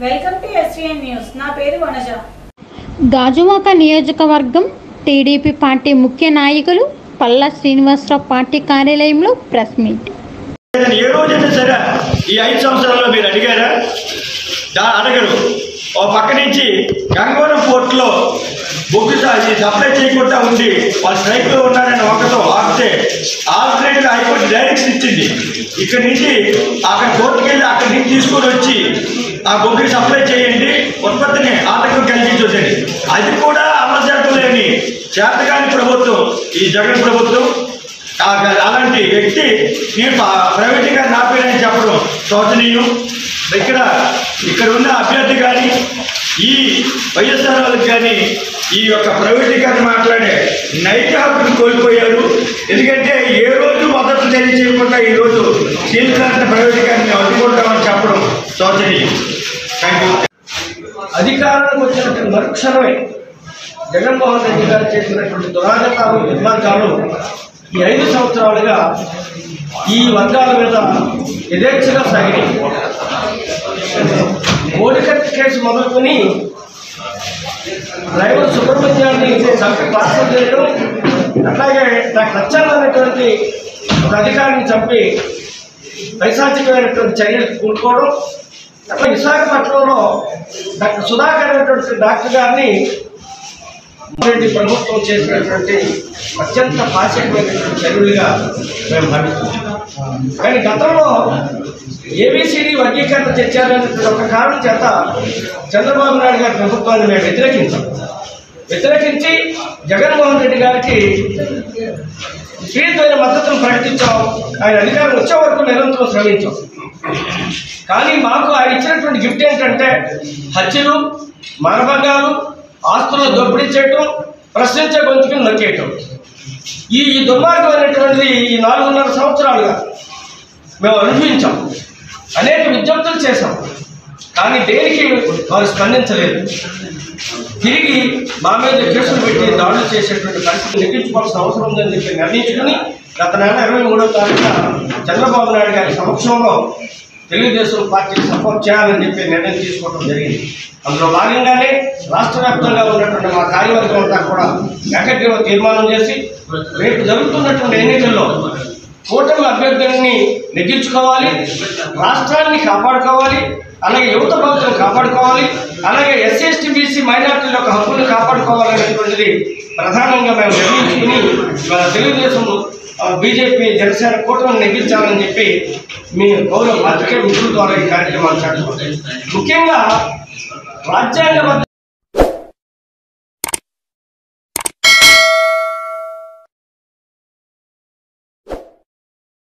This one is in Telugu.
వెల్కమ్ టు ఎస్వీఎన్ న్యూస్ నా పేరు వనజ గాజువాక నియోజకవర్గం టీడీపీ పార్టీ ముఖ్య నాయకులు పల్లా శ్రీనివాసరావు పార్టీ కార్యాలయంలో ప్రెస్ మీట్ లేదని ఏ రోజైనా సరే ఈ ఐదు సంవత్సరాల్లో మీరు అడిగారా దా అడగరు ఓ పక్క నుంచి గంగవరం పోర్టులో బొగ్గు సాగి సప్లై చేయకుండా ఉండి వాళ్ళు స్ట్రైక్లో ఉన్నారని ఒకతో ఆపితే ఆల్టర్నేటివ్ హైకోర్టు డైరెక్షన్ ఇచ్చింది ఇక్కడ నుంచి అక్కడ కోర్టుకి వెళ్ళి అక్కడి నుంచి తీసుకొని వచ్చి ఆ బొగ్గుని సప్లై చేయండి ఉత్పత్తిని ఆటంకం కలిగించొద్దని అది కూడా అమలు జరపలేని చేతగాని ప్రభుత్వం ఈ జగన్ ప్రభుత్వం ఆ- అలాంటి వ్యక్తి నేను ప- ప్రైవేట్గా నా పేరని చెప్పడం శోచనీయం ఇక్కడ ఇక్కడ ఉన్న అభ్యర్థి కానీ ఈ వైఎస్ఆర్ వాళ్ళకి కానీ ఈ యొక్క ప్రైవేటీకరణ మాట్లాడే నైట్ హక్కును కోల్పోయారు ఎందుకంటే ఏ రోజు మద్దతు తెలియజేయకుండా ఈ రోజు స్టీల్ ప్లాంట్ ప్రైవేటీకరణ అడ్డుకుంటామని చెప్పడం శోచనీయం థ్యాంక్ యూ అధికారంలోకి వచ్చినటువంటి మరుక్షణమే జగన్మోహన్ రెడ్డి గారు చేసినటువంటి దురాగతాలు నిర్మాణాలు ఈ ఐదు సంవత్సరాలుగా ఈ వర్గాల మీద యథేచ్ఛగా సాగినాయి ఓడికట్ కేసు మొదలుకొని డ్రైవర్ సుబ్రహ్మణ్యాన్ని చంపి పార్సల్ చేయడం అట్లాగే నాకు నచ్చాలన్నటువంటి ఒక అధికారిని చంపి పైశాచికమైనటువంటి చర్యలకు కూడుకోవడం అట్లా విశాఖపట్నంలో డాక్టర్ సుధాకర్ అనేటువంటి డాక్టర్ గారిని రెడ్డి ప్రభుత్వం చేసినటువంటి అత్యంత పాశకమైనటువంటి చర్యలుగా మేము భావిస్తున్నాం కానీ గతంలో ఏబిసిడి వర్గీకరణ తెచ్చారనేటువంటి ఒక కారణం చేత చంద్రబాబు నాయుడు గారి ప్రభుత్వాన్ని మేము వ్యతిరేకించాం వ్యతిరేకించి జగన్మోహన్ రెడ్డి గారికి స్వీయమైన మద్దతును ప్రకటించాం ఆయన అధికారం వచ్చే వరకు నిరంతరం శ్రమించాం కానీ మాకు ఆయన ఇచ్చినటువంటి గిఫ్ట్ ఏంటంటే హత్యలు మానభంగాలు ఆస్తులను దోపిడీ చేయటం ప్రశ్నించే గొంతుకుని నొక్కేయటం ఈ ఈ దుర్మార్గమైనటువంటిది ఈ నాలుగున్నర సంవత్సరాలుగా మేము అనుభవించాం అనేక విజ్ఞప్తులు చేశాం కానీ దేనికి వారు స్పందించలేదు తిరిగి మా మీద కేసులు పెట్టి దాడులు చేసేటువంటి పరిస్థితి నెగ్గించుకోవాల్సిన అవసరం ఉందని చెప్పి నిర్ణయించుకుని గత నెల ఇరవై మూడో తారీఖున చంద్రబాబు నాయుడు గారి సమక్షంలో తెలుగుదేశం పార్టీకి సపోర్ట్ చేయాలని చెప్పి నిర్ణయం తీసుకోవడం జరిగింది అందులో భాగంగానే రాష్ట్ర వ్యాప్తంగా ఉన్నటువంటి మా కార్యవర్గం అంతా కూడా ఏకగ్రీవ తీర్మానం చేసి రేపు జరుగుతున్నటువంటి ఎన్నికల్లో కూటమి అభ్యర్థులని నెగ్గించుకోవాలి రాష్ట్రాన్ని కాపాడుకోవాలి అలాగే యువత భవిష్యత్తు కాపాడుకోవాలి అలాగే ఎస్సీ ఎస్టీ బీసీ మైనార్టీల యొక్క హక్కులను కాపాడుకోవాలనేటువంటిది ప్రధానంగా మేము నిర్ణయించుకుని ఇవాళ తెలుగుదేశం ఆ, బీజేపీ జనసేన కూటమిని నెగ్గించాలని చెప్పి మీ గౌరవ పాత్రికే మిత్రుల ద్వారా ఈ కార్యక్రమాలు చేస్తున్నాం ముఖ్యంగా రాజ్యాంగ